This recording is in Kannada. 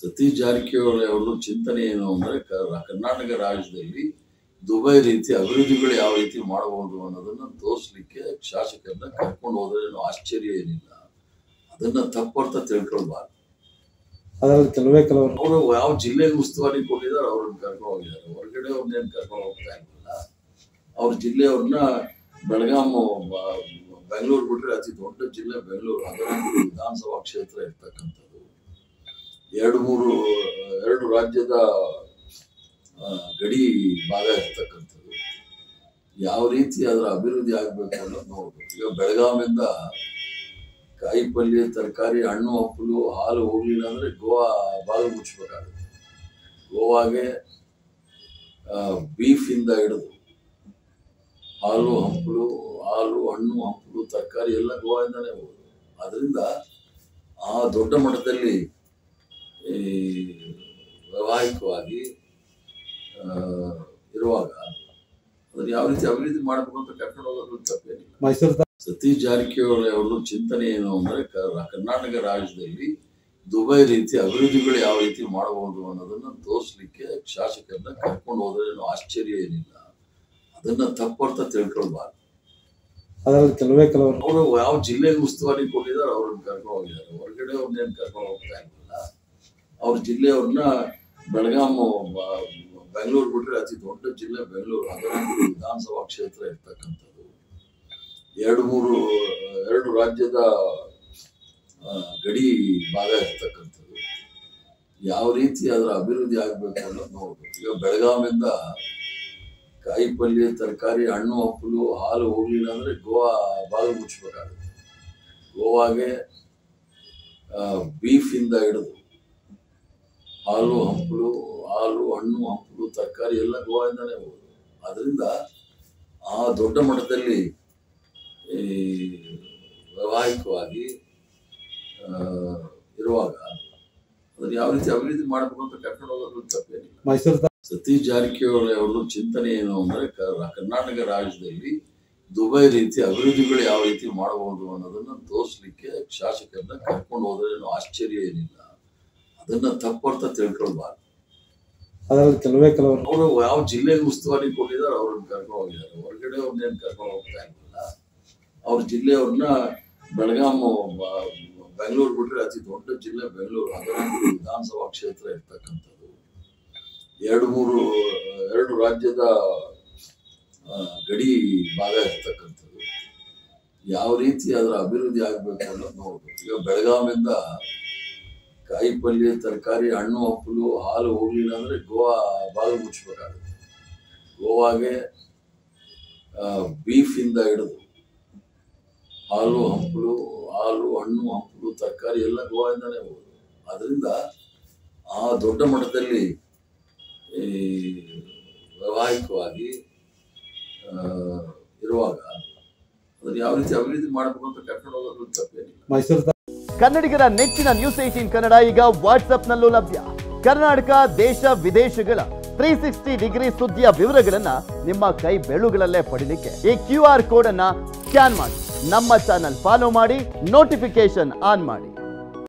ಸತೀಶ್ ಜಾರಕಿಹೊಳಿ ಅವ್ರದ್ದು ಚಿಂತನೆ ಏನು ಅಂದ್ರೆ ಕ- ಕರ್ನಾಟಕ ರಾಜ್ಯದಲ್ಲಿ ದುಬೈ ರೀತಿ ಅಭಿವೃದ್ಧಿಗಳು ಯಾವ ರೀತಿ ಮಾಡಬಹುದು ಅನ್ನೋದನ್ನ ತೋರಿಸ್ಲಿಕ್ಕೆ ಶಾಸಕರನ್ನ ಕರ್ಕೊಂಡು ಹೋದ್ರೆ ಏನು ಆಶ್ಚರ್ಯ ಏನಿಲ್ಲ ಅದನ್ನ ತಪ್ಪರ್ಥ ತಿಳ್ಕೊಳ್ಬಾರ್ದು ಅದರಲ್ಲಿ ಕೆಲವೇ ಕೆಲವರು ಅವರು ಯಾವ ಜಿಲ್ಲೆಗೆ ಉಸ್ತುವಾರಿ ಕೊಟ್ಟಿದ್ದಾರೆ ಅವ್ರನ್ನ ಕರ್ಕೊಂಡು ಹೋಗಿದ್ದಾರೆ ಹೊರಗಡೆ ಅವ್ರನ್ನೇನು ಕರ್ಕೊಂಡು ಹೋಗ್ತಾ ಇರಲಿಲ್ಲ ಅವ್ರ ಜಿಲ್ಲೆಯವ್ರನ್ನ ಬೆಳಗಾಂ ಬ- ಬೆಂಗಳೂರು ಬಿಟ್ರೆ ಅತಿ ದೊಡ್ಡ ಜಿಲ್ಲೆ ಬೆಂಗಳೂರು ಅದರಲ್ಲಿ ವಿಧಾನಸಭಾ ಕ್ಷೇತ್ರ ಇರ್ತಕ್ಕಂಥದ್ದು ಎರಡು ಮೂರು ಎರಡು ರಾಜ್ಯದ ಆ, ಗಡಿ ಭಾಗ ಇರ್ತಕ್ಕಂಥದ್ದು ಯಾವ ರೀತಿ ಅದರ ಅಭಿವೃದ್ಧಿ ಆಗಬೇಕು ಅನ್ನೋದು ನೋಡ್ಬೇಕು ಈಗ ಬೆಳಗಾವಿಂದ ಕಾಯಿ ಪಲ್ಯ ತರಕಾರಿ ಹಣ್ಣು ಹಂಪಲು ಹಾಲು ಹೋಗ್ಲಿಲ್ಲ ಅಂದ್ರೆ ಗೋವಾ ಬಾಗಿಲು ಮುಚ್ಚಬೇಕಾಗುತ್ತೆ ಗೋವಾಗೆ ಬೀಫ್ ಇಂದ ಹಿಡಿದು ಹಾಲು ಹಂಪಲು ಹಾಲು ಹಣ್ಣು ಹಂಪಲು ತರಕಾರಿ ಎಲ್ಲ ಗೋವಾದಿಂದಾನೇ ಹೋಗುದು ಅದರಿಂದ ಆ ದೊಡ್ಡ ಮಟ್ಟದಲ್ಲಿ ಈ ವೈವಾಹಿಕವಾಗಿ ಆ, ಇರುವಾಗ ಅದನ್ನ ಯಾವ ರೀತಿ ಅಭಿವೃದ್ಧಿ ಮಾಡಬೇಕು ಅಂತ ಕರ್ಕೊಂಡು ಹೋಗೋದು ತಪ್ಪೇನಿಲ್ಲ ಮೈಸೂರು ತ- ಸತೀಶ್ ಜಾರಕಿಹೊಳಿ ಅವ್ರದ್ದು ಚಿಂತನೆ ಏನು ಅಂದ್ರೆ ಕ- ಕರ್ನಾಟಕ ರಾಜ್ಯದಲ್ಲಿ ದುಬೈ ರೀತಿ ಅಭಿವೃದ್ಧಿಗಳು ಯಾವ ರೀತಿ ಮಾಡಬಹುದು ಅನ್ನೋದನ್ನ ತೋರಿಸ್ಲಿಕ್ಕೆ ಶಾಸಕರನ್ನ ಕರ್ಕೊಂಡು ಹೋದ್ರೆ ಏನು ಆಶ್ಚರ್ಯ ಏನಿಲ್ಲ ಅದನ್ನ ತಪ್ಪರ್ಥ ತಿಳ್ಕೊಳ್ಬಾರ್ದು ಅದರಲ್ಲಿ ಕೆಲವೇ ಕೆಲವರು ಅವರು ಯಾವ ಜಿಲ್ಲೆಗೆ ಉಸ್ತುವಾರಿ ಕೊಟ್ಟಿದ್ದಾರೆ ಅವ್ರನ್ನ ಕರ್ಕೊಂಡು ಹೋಗಿದ್ದಾರೆ ಹೊರಗಡೆ ಅವ್ರನ್ನೇನು ಕರ್ಕೊಂಡು ಹೋಗ್ತಾ ಇರಲಿಲ್ಲ ಅವ್ರ ಜಿಲ್ಲೆಯವ್ರನ್ನ ಬೆಳಗಾಂ ಬ- ಬೆಂಗಳೂರು ಬಿಟ್ರೆ ಅತಿ ದೊಡ್ಡ ಜಿಲ್ಲೆ ಬೆಂಗಳೂರು ಅದರಲ್ಲಿ ವಿಧಾನಸಭಾ ಕ್ಷೇತ್ರ ಇರ್ತಕ್ಕಂಥದ್ದು ಎರಡು ಮೂರು ಎರಡು ರಾಜ್ಯದ ಆ, ಗಡಿ ಭಾಗ ಇರ್ತಕ್ಕಂಥದ್ದು ಯಾವ ರೀತಿ ಅದರ ಅಭಿವೃದ್ಧಿ ಆಗಬೇಕು ಅನ್ನೋದು ನೋಡ್ಬೇಕು ಈಗ ಬೆಳಗಾವಿಂದ ಕಾಯಿ ಪಲ್ಯ ತರಕಾರಿ ಹಣ್ಣು ಹಂಪಲು ಹಾಲು ಹೋಗ್ಲಿಲ್ಲ ಅಂದ್ರೆ ಗೋವಾ ಬಾಗಿಲು ಮುಚ್ಚಬೇಕಾಗುತ್ತೆ ಗೋವಾಗೆ ಬೀಫ್ ಇಂದ ಹಿಡಿದು ಹಾಲು ಹಂಪಲು ಹಾಲು ಹಣ್ಣು ಹಂಪಲು ತರಕಾರಿ ಎಲ್ಲ ಗೋವಾದಿಂದಾನೇ ಹೋಗುದು ಅದರಿಂದ ಆ ದೊಡ್ಡ ಮಟ್ಟದಲ್ಲಿ ಈ ವೈವಾಹಿಕವಾಗಿ ಆ, ಇರುವಾಗ ಅದನ್ನ ಯಾವ ರೀತಿ ಅಭಿವೃದ್ಧಿ ಮಾಡಬೇಕು ಅಂತ ಕರ್ಕೊಂಡು ಹೋಗೋದು ತಪ್ಪೇನಿಲ್ಲ ಮೈಸೂರು ತ- ಸತೀಶ್ ಜಾರಕಿಹೊಳಿ ಅವ್ರದ್ದು ಚಿಂತನೆ ಏನು ಅಂದ್ರೆ ಕ- ಕರ್ನಾಟಕ ರಾಜ್ಯದಲ್ಲಿ ದುಬೈ ರೀತಿ ಅಭಿವೃದ್ಧಿಗಳು ಯಾವ ರೀತಿ ಮಾಡಬಹುದು ಅನ್ನೋದನ್ನ ತೋರಿಸ್ಲಿಕ್ಕೆ ಶಾಸಕರನ್ನ ಕರ್ಕೊಂಡು ಹೋದ್ರೆ ಏನು ಆಶ್ಚರ್ಯ ಏನಿಲ್ಲ ಅದನ್ನ ತಪ್ಪರ್ಥ ತಿಳ್ಕೊಳ್ಬಾರ್ದು ಅದರಲ್ಲಿ ಕೆಲವೇ ಕೆಲವರು ಅವರು ಯಾವ ಜಿಲ್ಲೆಗೆ ಉಸ್ತುವಾರಿ ಕೊಟ್ಟಿದ್ದಾರೆ ಅವ್ರನ್ನ ಕರ್ಕೊಂಡು ಹೋಗಿದ್ದಾರೆ ಹೊರಗಡೆ ಅವ್ರನ್ನೇನು ಕರ್ಕೊಂಡು ಹೋಗ್ತಾ ಇರಲಿಲ್ಲ ಅವ್ರ ಜಿಲ್ಲೆಯವ್ರನ್ನ ಬೆಳಗಾಂ ಬ- ಬೆಂಗಳೂರು ಬಿಟ್ರೆ ಅತಿ ದೊಡ್ಡ ಜಿಲ್ಲೆ ಬೆಂಗಳೂರು ಅದರಲ್ಲಿ ವಿಧಾನಸಭಾ ಕ್ಷೇತ್ರ ಇರ್ತಕ್ಕಂಥದ್ದು ಎರಡು ಮೂರು ಎರಡು ರಾಜ್ಯದ ಆ, ಗಡಿ ಭಾಗ ಇರ್ತಕ್ಕಂಥದ್ದು ಯಾವ ರೀತಿ ಅದರ ಅಭಿವೃದ್ಧಿ ಆಗಬೇಕು ಅನ್ನೋದು ನೋಡ್ಬೇಕು ಈಗ ಬೆಳಗಾವಿಂದ ಕಾಯಿ ಪಲ್ಯ ತರಕಾರಿ ಹಣ್ಣು ಹಂಪಲು ಹಾಲು ಹೋಗ್ಲಿಲ್ಲ ಅಂದ್ರೆ ಗೋವಾ ಬಾಗಿಲು ಮುಚ್ಚಬೇಕಾಗುತ್ತೆ ಗೋವಾಗೆ ಬೀಫ್ ಇಂದ ಹಿಡಿದು ಹಾಲು ಹಂಪಲು ಹಾಲು ಹಣ್ಣು ಹಂಪಲು ತರಕಾರಿ ಎಲ್ಲ ಗೋವಾದಿಂದಾನೇ ಹೋಗುದು ಅದರಿಂದ ಆ ದೊಡ್ಡ ಮಟ್ಟದಲ್ಲಿ ಈ ವೈವಾಹಿಕವಾಗಿ ಆ, ಇರುವಾಗ ಅದನ್ನ ಯಾವ ರೀತಿ ಅಭಿವೃದ್ಧಿ ಮಾಡಬೇಕು ಅಂತ ಕರ್ಕೊಂಡು ಹೋಗೋದು ತಪ್ಪೇನಿಲ್ಲ ಮೈಸೂರು ತ- ಕನ್ನಡಿಗರ ನೆಚ್ಚಿನ ನ್ಯೂಸ್ ಏಟೀನ್ ಕನ್ನಡ ಈಗ ವಾಟ್ಸ್ಆಪ್ನಲ್ಲೂ ಲಭ್ಯ ಕರ್ನಾಟಕ ದೇಶ ವಿದೇಶಗಳ ತ್ರೀ ಸಿಕ್ಸ್ಟಿ ಡಿಗ್ರಿ ಸುದ್ದಿಯ ವಿವರಗಳನ್ನ ನಿಮ್ಮ ಕೈ ಬೆಳುಗಳಲ್ಲೇ ಪಡಿಲಿಕ್ಕೆ ಈ ಕ್ಯೂ ಆರ್ ಕೋಡ್ ಅನ್ನ ಸ್ಕ್ಯಾನ್ ಮಾಡಿ ನಮ್ಮ ಚಾನಲ್ ಫಾಲೋ ಮಾಡಿ ನೋಟಿಫಿಕೇಶನ್ ಆನ್ ಮಾಡಿ